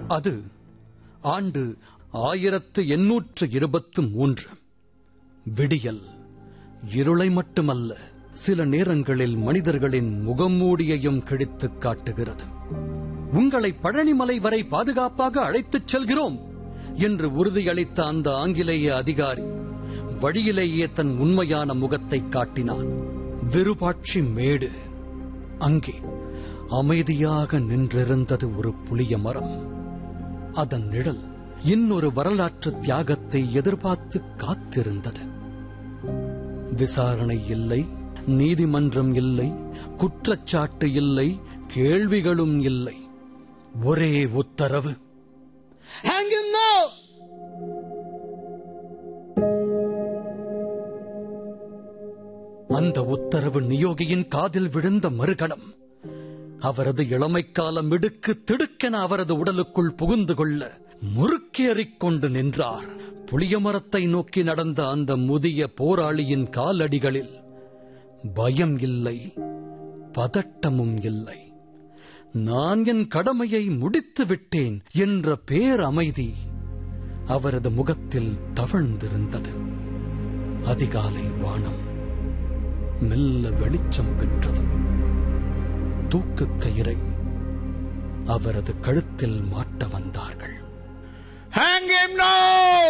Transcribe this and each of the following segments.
அது ஆண்டு ஆயிரத்து எண்ணூற்று இருபத்து மூன்று விடியல் இருளை மட்டுமல்ல சில நேரங்களில் மனிதர்களின் முகமூடியையும் கிழித்துக் காட்டுகிறது உங்களை பழனிமலை வரை பாதுகாப்பாக அழைத்துச் செல்கிறோம் என்று உறுதியளித்த அந்த ஆங்கிலேய அதிகாரி வழியிலேயே தன் உண்மையான முகத்தை காட்டினான் விருபாட்சி மேடு அங்கே அமைதியாக நின்றிருந்தது ஒரு புளிய மரம் அதன் நிழல் இன்னொரு வரலாற்று தியாகத்தை எதிர்பார்த்து காத்திருந்தது விசாரணை இல்லை நீதிமன்றம் இல்லை குற்றச்சாட்டு இல்லை கேள்விகளும் இல்லை ஒரே உத்தரவு Hang him now! அந்த உத்தரவு நியோகியின் காதில் விழுந்த மறுகணம் அவரது இளமைக்கால மிடுக்கு திடுக்கென அவரது உடலுக்குள் புகுந்து கொள்ள முறுக்கேறிக் கொண்டு நின்றார் புளிய மரத்தை நோக்கி நடந்த அந்த முதிய போராளியின் காலடிகளில் பயம் இல்லை பதட்டமும் இல்லை நான் என் கடமையை முடித்து விட்டேன் என்ற பேரமைதி அவரது முகத்தில் தவழ்ந்திருந்தது அதிகாலை வானம் மெல்ல வெளிச்சம் பெற்றது தூக்குக் கயிறை அவரது கழுத்தில் மாட்ட வந்தார்கள் Hang him now!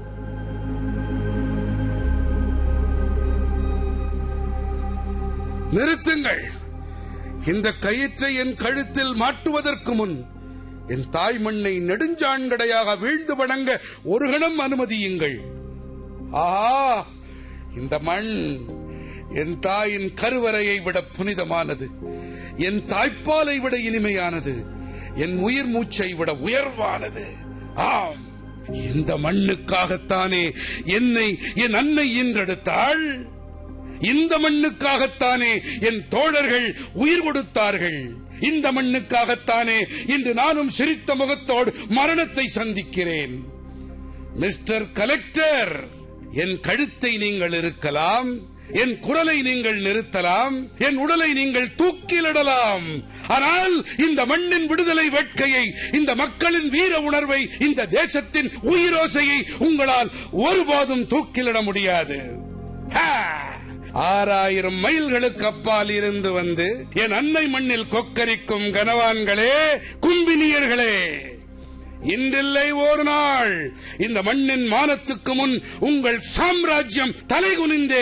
நிறுத்துங்கள் இந்த கயிற்றை என் கழுத்தில் மாட்டுவதற்கு முன் என் தாய் மண்ணை நெடுஞ்சாண்கடையாக வீழ்ந்து வணங்க ஒரு கணம் அனுமதியுங்கள் ஆஹா இந்த மண் என் தாயின் கருவறையை விட புனிதமானது என் தாய்ப்பாலை விட இனிமையானது என் உயிர் மூச்சை விட உயர்வானது ஆம் இந்த மண்ணுக்காகத்தானே என்னை என் அன்னை ஈன்றெடுத்தாள் இந்த மண்ணுக்காகத்தானே என் தோழர்கள் உயிர் கொடுத்தார்கள் இந்த மண்ணுக்காகத்தானே இன்று நானும் சிரித்த முகத்தோடு மரணத்தை சந்திக்கிறேன் மிஸ்டர் கலெக்டர் என் கழுத்தை நீங்கள் இருக்கலாம் என் குரலை நீங்கள் நிறுத்தலாம் என் உடலை நீங்கள் தூக்கிலிடலாம் ஆனால் இந்த மண்ணின் விடுதலை வேட்கையை இந்த மக்களின் வீர உணர்வை இந்த தேசத்தின் உயிரோசையை உங்களால் ஒருபோதும் தூக்கிலிட முடியாது ஹா! ஆறாயிரம் மைல்களுக்கு அப்பால் இருந்து வந்து என் அன்னை மண்ணில் கொக்கரிக்கும் கனவான்களே கும்பினியர்களே இன்றில்லை ஒரு நாள் இந்த மண்ணின் மானத்துக்கு முன் உங்கள் சாம்ராஜ்யம் தலைகுனிந்தே